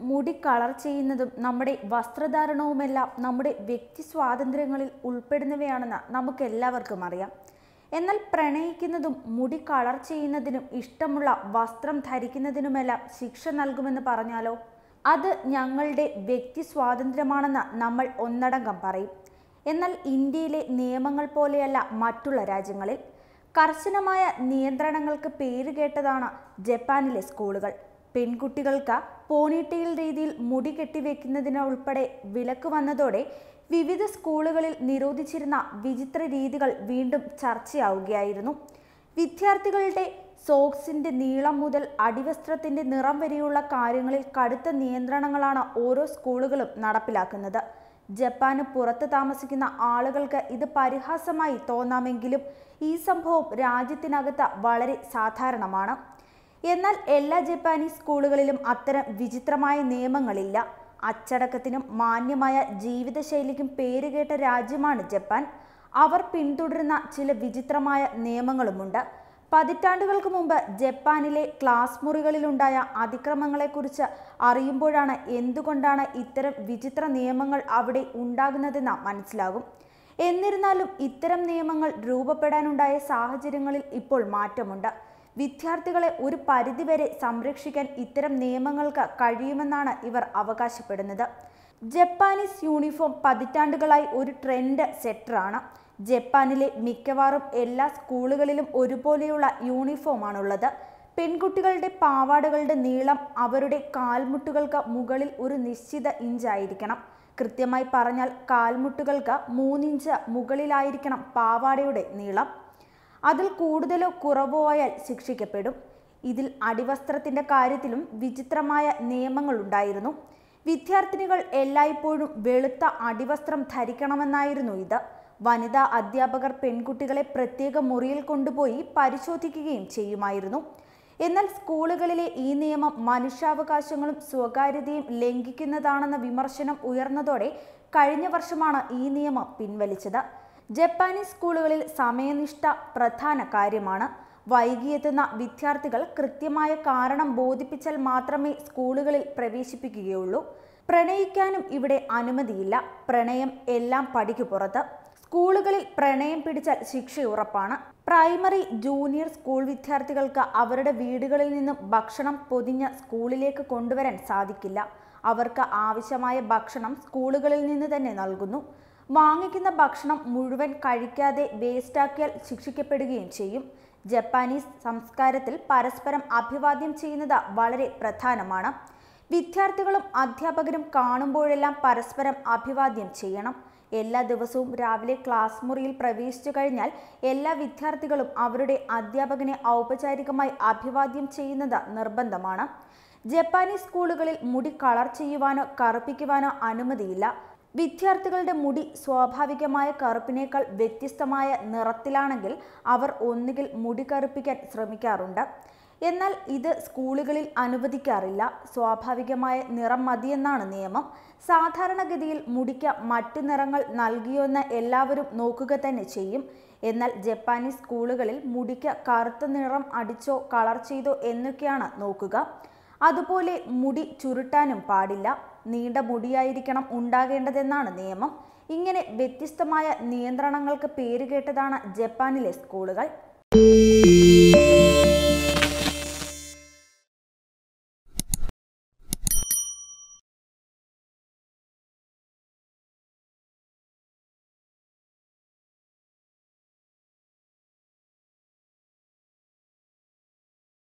മുടി കളർ ചെയ്യുന്നതും നമ്മുടെ വസ്ത്രധാരണവുമെല്ലാം നമ്മുടെ വ്യക്തി സ്വാതന്ത്ര്യങ്ങളിൽ ഉൾപ്പെടുന്നവയാണെന്ന് നമുക്ക് എല്ലാവർക്കും അറിയാം എന്നാൽ പ്രണയിക്കുന്നതും മുടി കളർ ചെയ്യുന്നതിനും ഇഷ്ടമുള്ള വസ്ത്രം ധരിക്കുന്നതിനുമെല്ലാം ശിക്ഷ നൽകുമെന്ന് പറഞ്ഞാലോ അത് ഞങ്ങളുടെ വ്യക്തി സ്വാതന്ത്ര്യമാണെന്ന് നമ്മൾ ഒന്നടങ്കം പറയും എന്നാൽ ഇന്ത്യയിലെ നിയമങ്ങൾ പോലെയല്ല മറ്റുള്ള രാജ്യങ്ങളിൽ കർശനമായ നിയന്ത്രണങ്ങൾക്ക് പേരുകേട്ടതാണ് ജപ്പാനിലെ സ്കൂളുകൾ പെൺകുട്ടികൾക്ക് പോണിടെയിൽ രീതിയിൽ മുടി കെട്ടിവെക്കുന്നതിന് ഉൾപ്പെടെ വിലക്ക് വന്നതോടെ വിവിധ സ്കൂളുകളിൽ നിരോധിച്ചിരുന്ന വിചിത്ര രീതികൾ വീണ്ടും ചർച്ചയാവുകയായിരുന്നു വിദ്യാർത്ഥികളുടെ സോക്സിന്റെ നീളം മുതൽ അടിവസ്ത്രത്തിന്റെ നിറം വരെയുള്ള കാര്യങ്ങളിൽ കടുത്ത നിയന്ത്രണങ്ങളാണ് ഓരോ സ്കൂളുകളും നടപ്പിലാക്കുന്നത് ജപ്പാന് പുറത്ത് താമസിക്കുന്ന ആളുകൾക്ക് ഇത് പരിഹാസമായി തോന്നാമെങ്കിലും ഈ സംഭവം രാജ്യത്തിനകത്ത് വളരെ സാധാരണമാണ് എന്നാൽ എല്ലാ ജപ്പാനീസ് സ്കൂളുകളിലും അത്തരം വിചിത്രമായ നിയമങ്ങളില്ല അച്ചടക്കത്തിനും മാന്യമായ ജീവിതശൈലിക്കും പേരുകേട്ട രാജ്യമാണ് ജപ്പാൻ അവർ പിന്തുടരുന്ന ചില വിചിത്രമായ നിയമങ്ങളുമുണ്ട് പതിറ്റാണ്ടുകൾക്ക് മുമ്പ് ജപ്പാനിലെ ക്ലാസ് മുറികളിലുണ്ടായ അതിക്രമങ്ങളെക്കുറിച്ച് അറിയുമ്പോഴാണ് എന്തുകൊണ്ടാണ് ഇത്തരം വിചിത്ര നിയമങ്ങൾ അവിടെ ഉണ്ടാകുന്നതെന്ന് മനസ്സിലാകും എന്നിരുന്നാലും ഇത്തരം നിയമങ്ങൾ രൂപപ്പെടാനുണ്ടായ സാഹചര്യങ്ങളിൽ ഇപ്പോൾ മാറ്റമുണ്ട് വിദ്യാർത്ഥികളെ ഒരു പരിധിവരെ സംരക്ഷിക്കാൻ ഇത്തരം നിയമങ്ങൾക്ക് കഴിയുമെന്നാണ് ഇവർ അവകാശപ്പെടുന്നത് ജപ്പാനീസ് യൂണിഫോം പതിറ്റാണ്ടുകളായി ഒരു ട്രെൻഡ് സെറ്ററാണ് ജപ്പാനിലെ മിക്കവാറും എല്ലാ സ്കൂളുകളിലും ഒരുപോലെയുള്ള യൂണിഫോമാണുള്ളത് പെൺകുട്ടികളുടെ പാവാടകളുടെ നീളം അവരുടെ കാൽമുട്ടുകൾക്ക് മുകളിൽ ഒരു നിശ്ചിത ഇഞ്ചായിരിക്കണം കൃത്യമായി പറഞ്ഞാൽ കാൽമുട്ടുകൾക്ക് മൂന്നിഞ്ച് മുകളിലായിരിക്കണം പാവാടയുടെ നീളം അതിൽ കൂടുതലോ കുറവോ ആയാൽ ശിക്ഷിക്കപ്പെടും ഇതിൽ അടിവസ്ത്രത്തിന്റെ കാര്യത്തിലും വിചിത്രമായ നിയമങ്ങളുണ്ടായിരുന്നു വിദ്യാർത്ഥിനികൾ എല്ലായ്പ്പോഴും വെളുത്ത അടിവസ്ത്രം ധരിക്കണമെന്നായിരുന്നു ഇത് വനിതാ അധ്യാപകർ പെൺകുട്ടികളെ പ്രത്യേക മുറിയിൽ കൊണ്ടുപോയി പരിശോധിക്കുകയും ചെയ്യുമായിരുന്നു എന്നാൽ സ്കൂളുകളിലെ ഈ നിയമം മനുഷ്യാവകാശങ്ങളും സ്വകാര്യതയും ലംഘിക്കുന്നതാണെന്ന വിമർശനം ഉയർന്നതോടെ കഴിഞ്ഞ വർഷമാണ് ഈ നിയമം പിൻവലിച്ചത് ജപ്പാനീസ് സ്കൂളുകളിൽ സമയനിഷ്ഠ പ്രധാന കാര്യമാണ് വൈകിയെത്തുന്ന വിദ്യാർത്ഥികൾ കൃത്യമായ കാരണം ബോധിപ്പിച്ചാൽ മാത്രമേ സ്കൂളുകളിൽ പ്രവേശിപ്പിക്കുകയുള്ളൂ പ്രണയിക്കാനും ഇവിടെ അനുമതിയില്ല പ്രണയം എല്ലാം പടിക്കു പുറത്ത് സ്കൂളുകളിൽ പ്രണയം പിടിച്ചാൽ ശിക്ഷ ഉറപ്പാണ് പ്രൈമറി ജൂനിയർ സ്കൂൾ വിദ്യാർത്ഥികൾക്ക് അവരുടെ വീടുകളിൽ നിന്നും ഭക്ഷണം പൊതിഞ്ഞ് സ്കൂളിലേക്ക് കൊണ്ടുവരാൻ സാധിക്കില്ല അവർക്ക് ആവശ്യമായ ഭക്ഷണം സ്കൂളുകളിൽ നിന്ന് തന്നെ നൽകുന്നു വാങ്ങിക്കുന്ന ഭക്ഷണം മുഴുവൻ കഴിക്കാതെ വേസ്റ്റാക്കിയാൽ ശിക്ഷിക്കപ്പെടുകയും ചെയ്യും ജപ്പാനീസ് സംസ്കാരത്തിൽ പരസ്പരം അഭിവാദ്യം ചെയ്യുന്നത് വളരെ പ്രധാനമാണ് വിദ്യാർത്ഥികളും അധ്യാപകരും കാണുമ്പോഴെല്ലാം പരസ്പരം അഭിവാദ്യം ചെയ്യണം എല്ലാ ദിവസവും രാവിലെ ക്ലാസ് മുറിയിൽ പ്രവേശിച്ചു കഴിഞ്ഞാൽ എല്ലാ വിദ്യാർത്ഥികളും അവരുടെ അധ്യാപകനെ ഔപചാരികമായി അഭിവാദ്യം ചെയ്യുന്നത് നിർബന്ധമാണ് ജപ്പാനീസ് സ്കൂളുകളിൽ മുടി കളർ ചെയ്യുവാനോ കറുപ്പിക്കുവാനോ അനുമതിയില്ല വിദ്യാർത്ഥികളുടെ മുടി സ്വാഭാവികമായ കറുപ്പിനേക്കാൾ വ്യത്യസ്തമായ നിറത്തിലാണെങ്കിൽ അവർ ഒന്നുകിൽ മുടി കറുപ്പിക്കാൻ ശ്രമിക്കാറുണ്ട് എന്നാൽ ഇത് സ്കൂളുകളിൽ അനുവദിക്കാറില്ല സ്വാഭാവികമായ നിറം മതിയെന്നാണ് നിയമം സാധാരണഗതിയിൽ മുടിക്ക് മറ്റു നിറങ്ങൾ നൽകിയോന്ന് എല്ലാവരും നോക്കുക തന്നെ ചെയ്യും എന്നാൽ ജപ്പാനീസ് സ്കൂളുകളിൽ മുടിക്ക് കറുത്ത നിറം അടിച്ചോ കളർ ചെയ്തോ എന്നൊക്കെയാണ് നോക്കുക അതുപോലെ മുടി ചുരുട്ടാനും പാടില്ല നീണ്ട മുടിയായിരിക്കണം ഉണ്ടാകേണ്ടതെന്നാണ് നിയമം ഇങ്ങനെ വ്യത്യസ്തമായ നിയന്ത്രണങ്ങൾക്ക് പേരുകേട്ടതാണ് ജപ്പാനിലെ സ്കൂളുകൾ